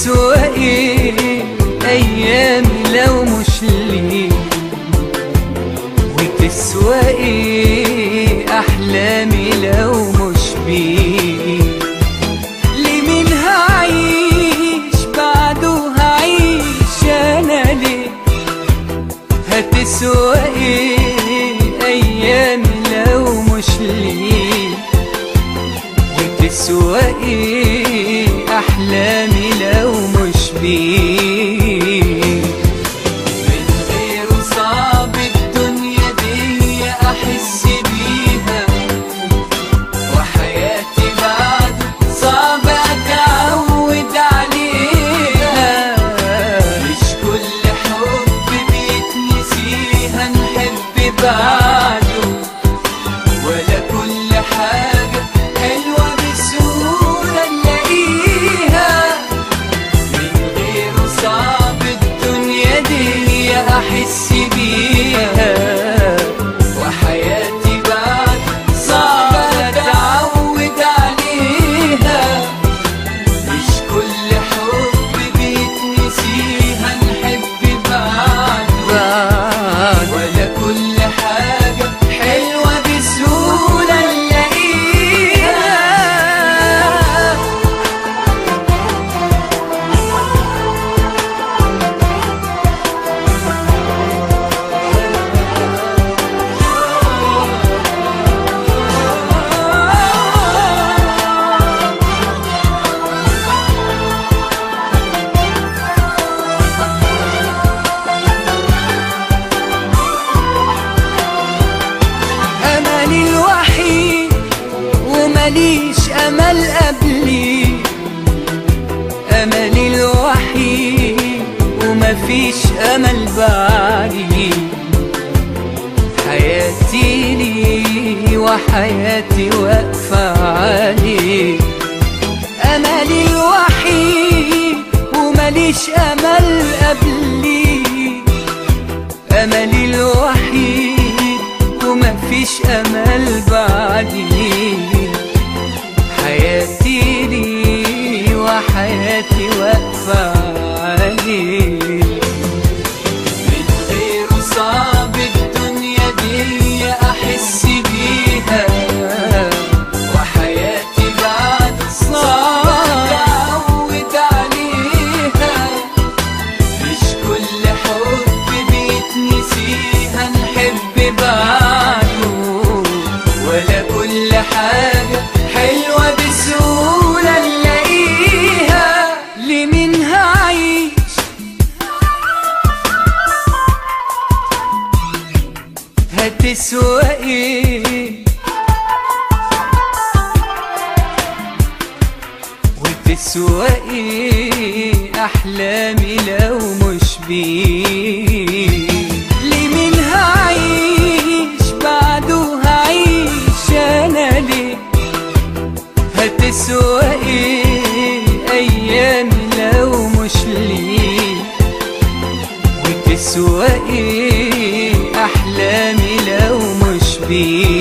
وتسوى ايه ايامي لو مش ليك وتسوى ايه احلامي لو مش بيك لمين هعيش بعده هعيش انا ليه هتسوى ايه ايامي لو مش ليك وتسوى ايه احلامي لو مش بيك من غيره صعب الدنيا دي احس بيها وحياتي بعده صعب اتعود عليها مش كل حب بيتنسيها نحب بعده ولا كل حاجة حلوة بسهولة نلاقيها من غيره صعب الدنيا دي أحس بيها وحياتي بعد صعب أتعود عليها مش كل حب بيتنسيها نحب بعد ولا كل حاجة حلوة بسهولة نلاقيها أملي الوحيد ومليش أمل قبلي أملي الوحيد ومفيش أمل بعدي حياتي لي وحياتي واقفة عليه أملي الوحيد ومليش أمل قبلي أملي الوحيد ومفيش أمل بعدي حياتي لي وحياتي واقفة عليه من غيره صعب الدنيا دي أحس بيها وحياتي بعد صعب أتعود عليها مش كل حب بيتنسيها نحب بعده ولا كل حاجة حلوة بسهولة نلاقيها لمين هعيش هتسوى ايه وتسوى ايه احلامي لو مش بيك لمين هعيش بعده هعيش انا ليه هتسوى ايه ايامي لو مش ليك وتسوى ايه احلامي لو مش بيك